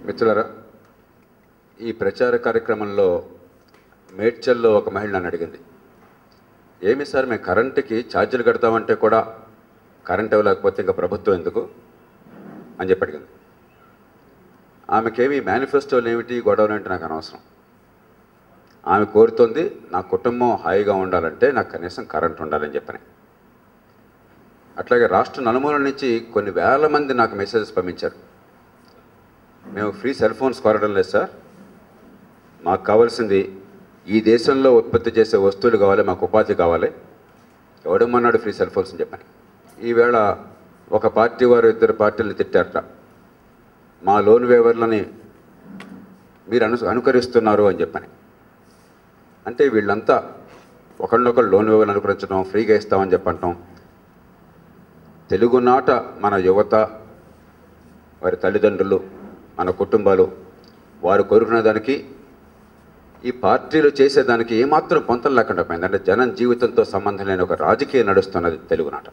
మిత్రులారా ఈ ప్రచార కార్యక్రమంలో మేడ్చల్లో ఒక మహిళ నన్ను అడిగింది ఏమి సార్ మేము కరెంటుకి ఛార్జీలు కడతామంటే కూడా కరెంట్ ఇవ్వలేకపోతే ఇంకా ప్రభుత్వం ఎందుకు అని చెప్పి అడిగింది ఆమెకేమి మేనిఫెస్టోలు ఏమిటి గొడవలు ఏంటి నాకు అనవసరం ఆమె కోరుతోంది నా కుటుంబం హాయిగా ఉండాలంటే నాకు కనీసం కరెంట్ ఉండాలని చెప్పని అట్లాగే రాష్ట్ర నలుమూలల నుంచి కొన్ని వేల మంది నాకు మెసేజెస్ పంపించారు మేము ఫ్రీ సెల్ ఫోన్స్ కోరడం లేదు సార్ మాకు కావాల్సింది ఈ దేశంలో ఉత్పత్తి చేసే వస్తువులు కావాలి మాకు ఉపాధి కావాలి ఎవడమన్నాడు ఫ్రీ సెల్ ఫోన్స్ అని చెప్పని ఈవేళ ఒక పార్టీ వారు ఇద్దరు పార్టీలను తిట్టారట మా లోన్ వేవర్లని మీరు అను అనుకరిస్తున్నారు అని చెప్పని అంటే వీళ్ళంతా ఒకళ్ళొకళ్ళు లోన్ వేవర్లు అనుకరించడం ఫ్రీగా ఇస్తామని చెప్పంటాం తెలుగునాట మన యువత వారి తల్లిదండ్రులు మన కుటుంబాలు వారు కోరుకునే దానికి ఈ పార్టీలు చేసేదానికి ఏమాత్రం పొంతలు లేకుండా పోయింది అంటే జనం జీవితంతో సంబంధం లేని ఒక రాజకీయం నడుస్తున్నది తెలుగునాట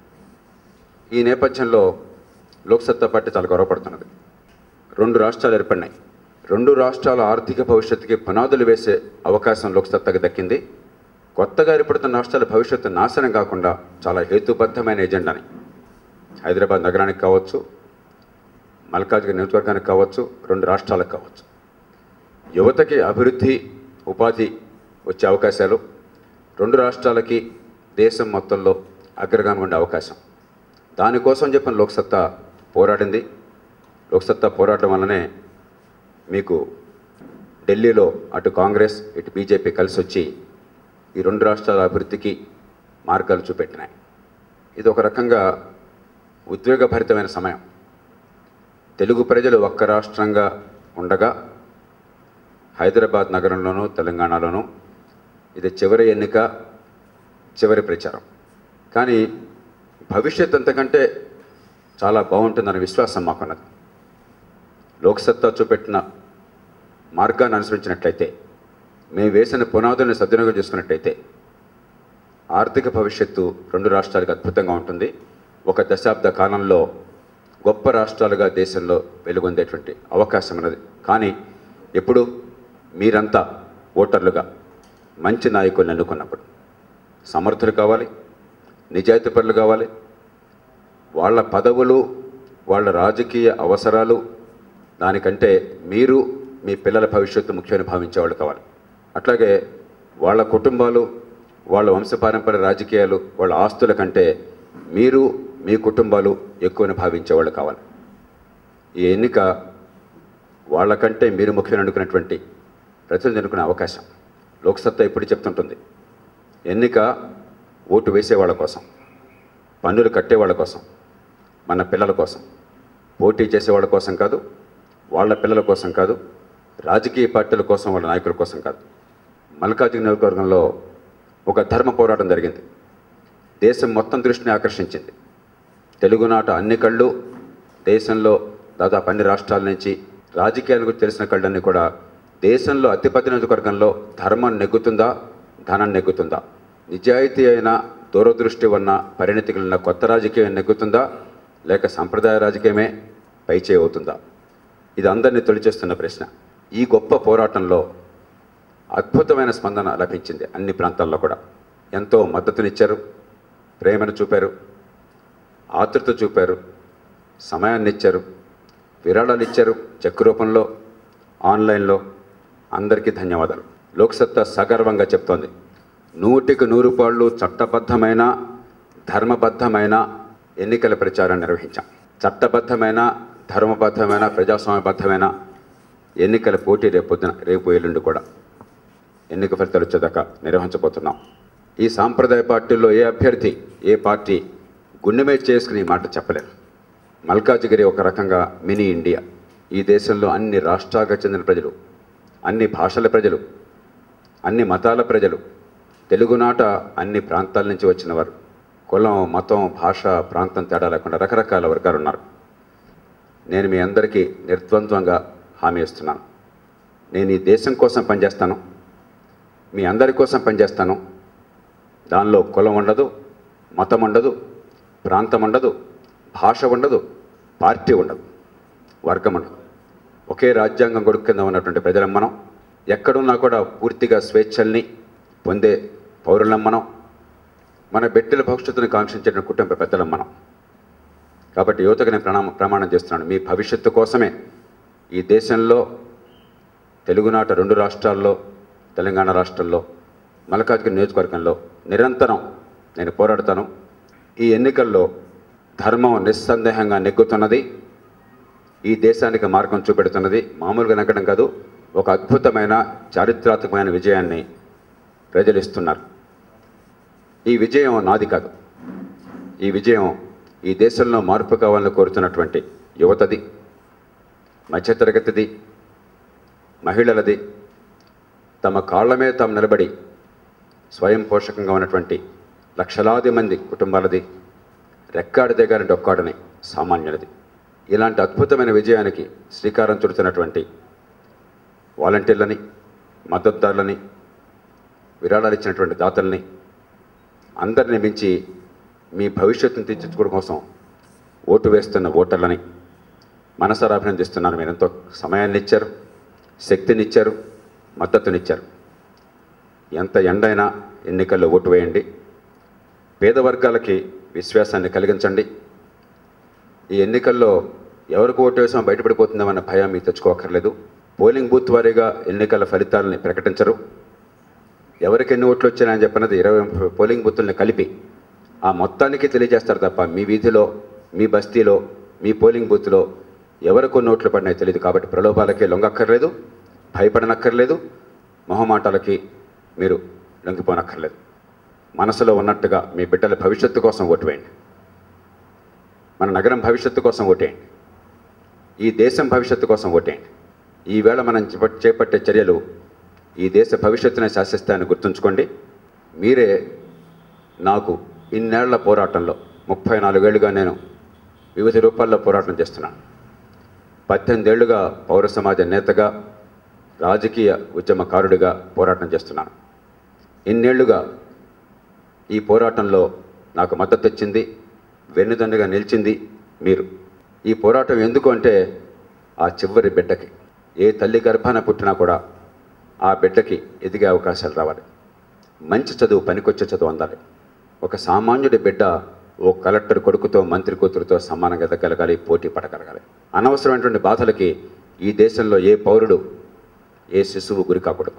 ఈ నేపథ్యంలో లోక్సత్తా పార్టీ చాలా గౌరవపడుతున్నది రెండు రాష్ట్రాలు ఏర్పడినాయి రెండు రాష్ట్రాల ఆర్థిక భవిష్యత్తుకి పునాదులు వేసే అవకాశం లోక్సత్తాకి దక్కింది కొత్తగా ఏర్పడుతున్న రాష్ట్రాల భవిష్యత్తు నాశనం కాకుండా చాలా హేతుబద్ధమైన ఎజెండాని హైదరాబాద్ నగరానికి కావచ్చు మల్కాజ్గిరి నియోజకవర్గానికి కావచ్చు రెండు రాష్ట్రాలకు కావచ్చు యువతకి అభివృద్ధి ఉపాధి వచ్చే అవకాశాలు రెండు రాష్ట్రాలకి దేశం మొత్తంలో అగ్రగామి ఉండే అవకాశం దానికోసం చెప్పిన లోక్సత్తా పోరాడింది లోక్సత్తా పోరాటం వల్లనే మీకు ఢిల్లీలో అటు కాంగ్రెస్ ఇటు బీజేపీ కలిసి వచ్చి ఈ రెండు రాష్ట్రాల అభివృద్ధికి మార్గాలు చూపెట్టినాయి ఇది ఒక రకంగా ఉద్వేగభరితమైన సమయం తెలుగు ప్రజలు ఒక్క రాష్ట్రంగా ఉండగా హైదరాబాద్ నగరంలోనూ తెలంగాణలోనూ ఇది చివరి ఎన్నిక చివరి ప్రచారం కానీ భవిష్యత్ అంతకంటే చాలా బాగుంటుందనే విశ్వాసం మాకున్నది లోక్సత్తా చూపెట్టిన మార్గాన్ని అనుసరించినట్లయితే మేము వేసిన పునాదుల్ని సద్వినియోగం చేసుకున్నట్లయితే ఆర్థిక భవిష్యత్తు రెండు రాష్ట్రాలకు అద్భుతంగా ఉంటుంది ఒక దశాబ్ద కాలంలో గొప్ప రాష్ట్రాలుగా దేశంలో వెలుగొందేటువంటి అవకాశం ఉన్నది కానీ ఎప్పుడు మీరంతా ఓటర్లుగా మంచి నాయకుల్ని ఎన్నుకున్నప్పుడు సమర్థులు కావాలి నిజాయితీపరులు కావాలి వాళ్ళ పదవులు వాళ్ళ రాజకీయ అవసరాలు దానికంటే మీరు మీ పిల్లల భవిష్యత్తు ముఖ్యమని భావించేవాళ్ళు కావాలి అట్లాగే వాళ్ళ కుటుంబాలు వాళ్ళ వంశపారంపర్య రాజకీయాలు వాళ్ళ ఆస్తుల కంటే మీరు మీ కుటుంబాలు ఎక్కువని భావించేవాళ్ళు కావాలి ఈ ఎన్నిక వాళ్ళకంటే మీరు ముఖ్యమని అనుకున్నటువంటి ప్రజలు ఎన్నుకునే అవకాశం లోక్సత్తా ఇప్పుడు చెప్తుంటుంది ఎన్నిక ఓటు వేసేవాళ్ళ కోసం పన్నులు కట్టేవాళ్ళ కోసం మన పిల్లల కోసం పోటీ చేసేవాళ్ళ కోసం కాదు వాళ్ళ పిల్లల కోసం కాదు రాజకీయ పార్టీల కోసం వాళ్ళ నాయకుల కోసం కాదు మల్కాజిగిరి నియోజకవర్గంలో ఒక ధర్మ పోరాటం జరిగింది దేశం మొత్తం దృష్టిని ఆకర్షించింది తెలుగునాట అన్ని కళ్ళు దేశంలో దాదాపు అన్ని రాష్ట్రాల నుంచి రాజకీయాల గురించి తెలిసిన కళ్ళన్నీ కూడా దేశంలో అతిపెద్ద నియోజకవర్గంలో ధర్మం నెగ్గుతుందా ధనం నెగ్గుతుందా నిజాయితీ అయిన దూరదృష్టి ఉన్న పరిణతి కలిగిన కొత్త రాజకీయం నెగ్గుతుందా లేక సంప్రదాయ రాజకీయమే పైచే అవుతుందా ఇది అందరినీ తొలిచేస్తున్న ప్రశ్న ఈ గొప్ప పోరాటంలో అద్భుతమైన స్పందన లభించింది అన్ని ప్రాంతాల్లో కూడా ఎంతో మద్దతునిచ్చారు ప్రేమను చూపారు ఆతృత చూపారు సమయాన్ని ఇచ్చారు విరాళాలు ఇచ్చారు చెక్ రూపంలో ఆన్లైన్లో అందరికీ ధన్యవాదాలు లోక్సత్తా సగర్వంగా చెప్తోంది నూటికి నూరు పాళ్ళు చట్టబద్ధమైన ధర్మబద్ధమైన ఎన్నికల ప్రచారం నిర్వహించాం చట్టబద్ధమైన ధర్మబద్ధమైన ప్రజాస్వామ్యబద్ధమైన ఎన్నికల పోటీ రేపు పొద్దున రేపు ఎల్లుండి కూడా ఎన్నిక ఫలితాలు వచ్చేదాకా నిర్వహించబోతున్నాం ఈ సాంప్రదాయ పార్టీల్లో ఏ అభ్యర్థి ఏ పార్టీ గుండెమే చేసుకుని ఈ మాట చెప్పలేరు మల్కాజిగిరి ఒక రకంగా మినీ ఇండియా ఈ దేశంలో అన్ని రాష్ట్రాలకు చెందిన ప్రజలు అన్ని భాషల ప్రజలు అన్ని మతాల ప్రజలు తెలుగునాట అన్ని ప్రాంతాల నుంచి వచ్చిన వారు కులం మతం భాష ప్రాంతం తేడా లేకుండా రకరకాల వర్గాలు ఉన్నారు నేను మీ అందరికీ నిర్ద్వంద్వంగా హామీ ఇస్తున్నాను నేను ఈ దేశం కోసం పనిచేస్తాను మీ అందరి కోసం పనిచేస్తాను దానిలో కులం ఉండదు మతం ఉండదు ప్రాంతం ఉండదు భాష ఉండదు పార్టీ ఉండదు వర్గం ఉండదు ఒకే రాజ్యాంగం కొడుకు కింద ఉన్నటువంటి ప్రజలం మనం ఎక్కడున్నా కూడా పూర్తిగా స్వేచ్ఛల్ని పొందే పౌరులం మనం మన బిడ్డల భవిష్యత్తును కాంక్షించిన కుటుంబ పెద్దలం మనం కాబట్టి యువతకు నేను ప్రణామ ప్రమాణం చేస్తున్నాను మీ భవిష్యత్తు కోసమే ఈ దేశంలో తెలుగునాట రెండు రాష్ట్రాల్లో తెలంగాణ రాష్ట్రంలో మల్కాజ్గిరి నియోజకవర్గంలో నిరంతరం నేను పోరాడతాను ఈ ఎన్నికల్లో ధర్మం నిస్సందేహంగా నెగ్గుతున్నది ఈ దేశానికి మార్గం చూపెడుతున్నది మామూలుగా నెగ్గడం కాదు ఒక అద్భుతమైన చారిత్రాత్మకమైన విజయాన్ని ప్రజలు ఇస్తున్నారు ఈ విజయం నాది కాదు ఈ విజయం ఈ దేశంలో మార్పు కావాలని కోరుతున్నటువంటి యువతది మధ్యతరగతిది మహిళలది తమ కాళ్ళ మీద తాము నిలబడి స్వయం పోషకంగా ఉన్నటువంటి లక్షలాది మంది కుటుంబాలది రెక్కాడి దిగారి డొక్కాడని సామాన్యులది ఇలాంటి అద్భుతమైన విజయానికి శ్రీకారం చుడుతున్నటువంటి వాలంటీర్లని మద్దతుదారులని విరాళాలు ఇచ్చినటువంటి దాతల్ని అందరిని మించి మీ భవిష్యత్తును తీర్చుకోవడం కోసం ఓటు వేస్తున్న ఓటర్లని మనసారా అభినందిస్తున్నాను మీరు ఎంతో సమయాన్ని ఇచ్చారు శక్తినిచ్చారు మద్దతునిచ్చారు ఎంత ఎండైనా ఎన్నికల్లో ఓటు వేయండి పేద వర్గాలకి విశ్వాసాన్ని కలిగించండి ఈ ఎన్నికల్లో ఎవరికి ఓటు వేసామో బయటపడిపోతుందామన్న భయం మీకు తెచ్చుకోకర్లేదు పోలింగ్ బూత్ వారీగా ఎన్నికల ఫలితాలని ప్రకటించరు ఎవరికి ఎన్ని ఓట్లు వచ్చాయని చెప్పినది ఇరవై పోలింగ్ బూతుల్ని కలిపి ఆ మొత్తానికి తెలియజేస్తారు తప్ప మీ వీధిలో మీ బస్తీలో మీ పోలింగ్ బూత్లో ఎవరికి కొన్ని ఓట్లు పడినాయో తెలియదు కాబట్టి ప్రలోభాలకి లొంగక్కర్లేదు భయపడనక్కర్లేదు మొహమాటాలకి మీరు లొంగిపోనక్కర్లేదు మనసులో ఉన్నట్టుగా మీ బిడ్డల భవిష్యత్తు కోసం ఓటు వేయండి మన నగరం భవిష్యత్తు కోసం ఓటేయండి ఈ దేశం భవిష్యత్తు కోసం ఓటేయండి ఈవేళ మనం చేపట్- చేపట్టే చర్యలు ఈ దేశ భవిష్యత్తునే శాసిస్తాయని గుర్తుంచుకోండి మీరే నాకు ఇన్నేళ్ల పోరాటంలో ముప్పై నాలుగేళ్లుగా నేను వివిధ రూపాల్లో పోరాటం చేస్తున్నాను పద్దెనిమిదేళ్లుగా పౌర సమాజ నేతగా రాజకీయ ఉద్యమకారుడిగా పోరాటం చేస్తున్నాను ఇన్నేళ్లుగా ఈ పోరాటంలో నాకు మద్దతు ఇచ్చింది వెన్నుదన్నుగా నిలిచింది మీరు ఈ పోరాటం ఎందుకు అంటే ఆ చివరి బిడ్డకి ఏ తల్లి గర్భాన పుట్టినా కూడా ఆ బిడ్డకి ఎదిగే అవకాశాలు రావాలి మంచి చదువు పనికొచ్చే చదువు అందాలి ఒక సామాన్యుడి బిడ్డ ఓ కలెక్టర్ కొడుకుతో మంత్రి కూతురుతో సమానంగా ఎదగలగాలి పోటీ పడగలగాలి అనవసరమైనటువంటి బాధలకి ఈ దేశంలో ఏ పౌరుడు ఏ శిశువు గురి కాకూడదు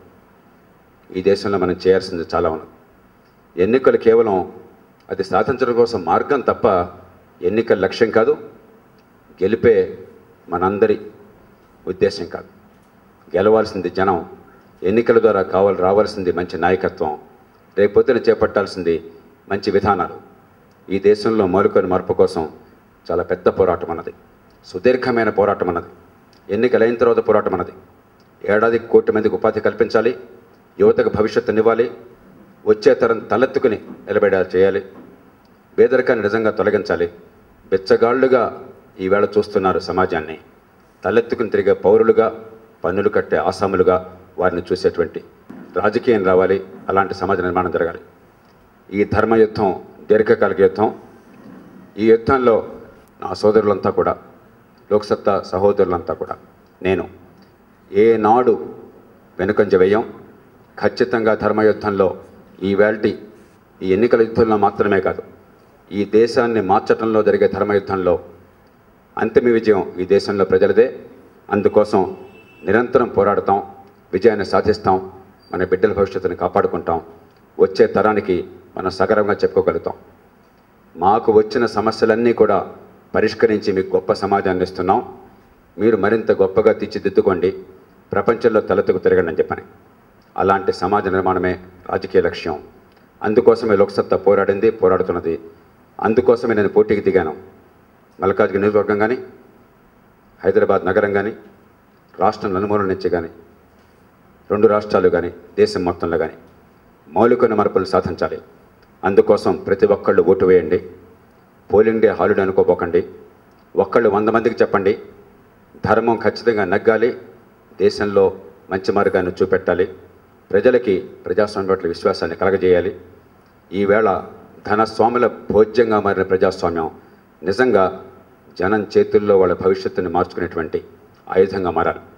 ఈ దేశంలో మనం చేయాల్సింది చాలా ఉన్నది ఎన్నికలు కేవలం అది సాధించడం కోసం మార్గం తప్ప ఎన్నికల లక్ష్యం కాదు గెలిపే మనందరి ఉద్దేశం కాదు గెలవాల్సింది జనం ఎన్నికల ద్వారా కావాలి రావాల్సింది మంచి నాయకత్వం రేపొద్దున చేపట్టాల్సింది మంచి విధానాలు ఈ దేశంలో మౌలికమైన మార్పు కోసం చాలా పెద్ద పోరాటం అన్నది సుదీర్ఘమైన పోరాటం అన్నది ఎన్నికలైన తర్వాత పోరాటం అన్నది ఏడాదికి కోటి మందికి ఉపాధి కల్పించాలి యువతకు భవిష్యత్తునివ్వాలి వచ్చే తరం తలెత్తుకుని నిలబడేలా చేయాలి పేదరికాన్ని నిజంగా తొలగించాలి బిచ్చగాళ్లుగా ఈవేళ చూస్తున్నారు సమాజాన్ని తలెత్తుకుని తిరిగే పౌరులుగా పన్నులు కట్టే ఆసాములుగా వారిని చూసేటువంటి రాజకీయం రావాలి అలాంటి సమాజ నిర్మాణం జరగాలి ఈ ధర్మ యుద్ధం దీర్ఘకాలిక యుద్ధం ఈ యుద్ధంలో నా సోదరులంతా కూడా లోక్సత్తా సహోదరులంతా కూడా నేను ఏ నాడు వెనుకంజ వేయం ఖచ్చితంగా ధర్మయుద్ధంలో ఈ వేల్టి ఈ ఎన్నికల యుద్ధంలో మాత్రమే కాదు ఈ దేశాన్ని మార్చడంలో జరిగే ధర్మయుద్ధంలో అంతిమ విజయం ఈ దేశంలో ప్రజలదే అందుకోసం నిరంతరం పోరాడతాం విజయాన్ని సాధిస్తాం మన బిడ్డల భవిష్యత్తుని కాపాడుకుంటాం వచ్చే తరానికి మనం సగర్వంగా చెప్పుకోగలుగుతాం మాకు వచ్చిన సమస్యలన్నీ కూడా పరిష్కరించి మీకు గొప్ప సమాజాన్ని ఇస్తున్నాం మీరు మరింత గొప్పగా తీర్చిదిద్దుకోండి ప్రపంచంలో తలెత్తుకు తిరగండి అని చెప్పని అలాంటి సమాజ నిర్మాణమే రాజకీయ లక్ష్యం అందుకోసమే లోక్సత్తా పోరాడింది పోరాడుతున్నది అందుకోసమే నేను పోటీకి దిగాను మల్కాజ్గిరి నియోజకవర్గం కానీ హైదరాబాద్ నగరం కానీ రాష్ట్రం నలుమూల నుంచి కానీ రెండు రాష్ట్రాలు కానీ దేశం మొత్తంలో కానీ మౌలికమైన మార్పులు సాధించాలి అందుకోసం ప్రతి ఒక్కళ్ళు ఓటు వేయండి పోలింగ్ డే హాలిడే అనుకోపోకండి ఒక్కళ్ళు వంద మందికి చెప్పండి ధర్మం ఖచ్చితంగా నగ్గాలి దేశంలో మంచి మార్గాన్ని చూపెట్టాలి ప్రజలకి ప్రజాస్వామ్యం పట్ల విశ్వాసాన్ని కలగజేయాలి ఈవేళ ధనస్వాముల భోజ్యంగా మారిన ప్రజాస్వామ్యం నిజంగా జనం చేతుల్లో వాళ్ళ భవిష్యత్తుని మార్చుకునేటువంటి ఆయుధంగా మారాలి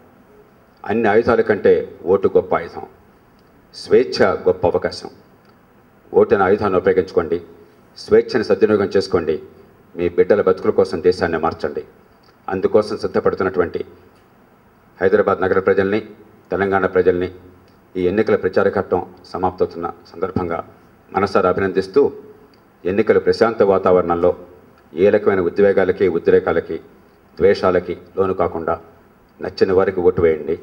అన్ని ఆయుధాల కంటే ఓటు గొప్ప ఆయుధం స్వేచ్ఛ గొప్ప అవకాశం ఓటుని ఆయుధాన్ని ఉపయోగించుకోండి స్వేచ్ఛని సద్వినియోగం చేసుకోండి మీ బిడ్డల బతుకుల కోసం దేశాన్ని మార్చండి అందుకోసం సిద్ధపడుతున్నటువంటి హైదరాబాద్ నగర ప్రజల్ని తెలంగాణ ప్రజల్ని ఈ ఎన్నికల ప్రచార ఘట్టం సమాప్తవుతున్న సందర్భంగా మనసారా అభినందిస్తూ ఎన్నికల ప్రశాంత వాతావరణంలో ఏ రకమైన ఉద్వేగాలకి ఉద్రేకాలకి ద్వేషాలకి లోను కాకుండా నచ్చిన వారికి ఓటు వేయండి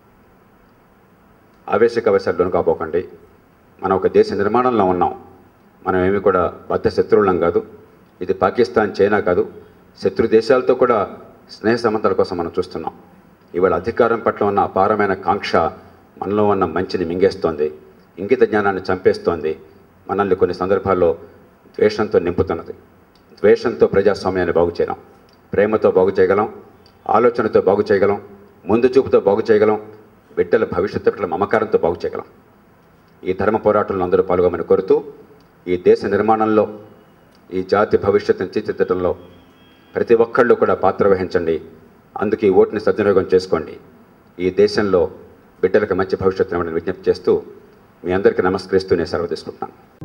ఆవేశక అవసరాలు లోను కాబోకండి మనం ఒక దేశ నిర్మాణంలో ఉన్నాం మనం ఏమి కూడా బద్ధ శత్రువులం కాదు ఇది పాకిస్తాన్ చైనా కాదు శత్రు దేశాలతో కూడా స్నేహ సంబంధాల కోసం మనం చూస్తున్నాం ఇవాళ అధికారం పట్ల ఉన్న అపారమైన కాంక్ష మనలో ఉన్న మంచిని మింగేస్తోంది ఇంగిత జ్ఞానాన్ని చంపేస్తోంది మనల్ని కొన్ని సందర్భాల్లో ద్వేషంతో నింపుతున్నది ద్వేషంతో ప్రజాస్వామ్యాన్ని బాగు చేయడం ప్రేమతో బాగు చేయగలం ఆలోచనతో బాగు చేయగలం ముందు చూపుతో బాగు చేయగలం బిడ్డల భవిష్యత్తు పట్ల మమకారంతో బాగు చేయగలం ఈ ధర్మ పోరాటంలో అందరూ పాల్గొమని కోరుతూ ఈ దేశ నిర్మాణంలో ఈ జాతి భవిష్యత్తును తీర్చిదిద్దడంలో ప్రతి ఒక్కళ్ళు కూడా పాత్ర వహించండి అందుకే ఈ ఓటుని సద్వినియోగం చేసుకోండి ఈ దేశంలో బిడ్డలకు మంచి భవిష్యత్తును ఇవ్వడానికి విజ్ఞప్తి చేస్తూ మీ అందరికీ నమస్కరిస్తూ నేను సెలవు తీసుకుంటున్నాను